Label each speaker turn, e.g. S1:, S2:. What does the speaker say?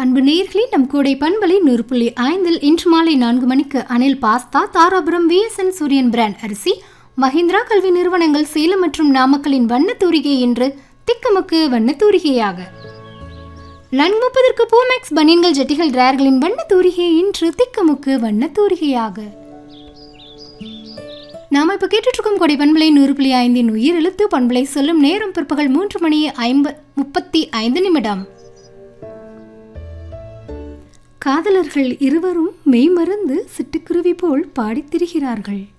S1: அன்பு நேயர்களே நம் கூடை பண்பலை நூறு புள்ளி ஐந்தில் இன்று மாலை நான்கு மணிக்கு Anil pasta Tharapuram VSN Suriyan brand அரிசி மஹிந்திரா கல்வி நிறுவனங்கள் சேலம் மற்றும் நாமக்கலின் வண்ண தூரிகை என்று திக்குமுக்கு வண்ண தூரிகையாக நான்கு முப்பதற்கு பூமேக்ஸ் பனியன்கள் ஜெட்டிகள் ரேர்களின் வண்ண தூரிகை இன்று திக்குமுக்கு வண்ண தூரிகையாக நாம இப்ப கேட்டுட்டு இருக்கோம் கொடை பண்பலை நூறு புள்ளி ஐந்தின் உயிர் எழுத்து பண்பலை சொல்லும் நேரம் பிற்பகல் மூன்று மணி ஐம்ப முப்பத்தி ஐந்து நிமிடம் காதலர்கள் இருவரும் மெய்மறந்து சிட்டுக்குருவி போல் பாடித் திரிகிறார்கள்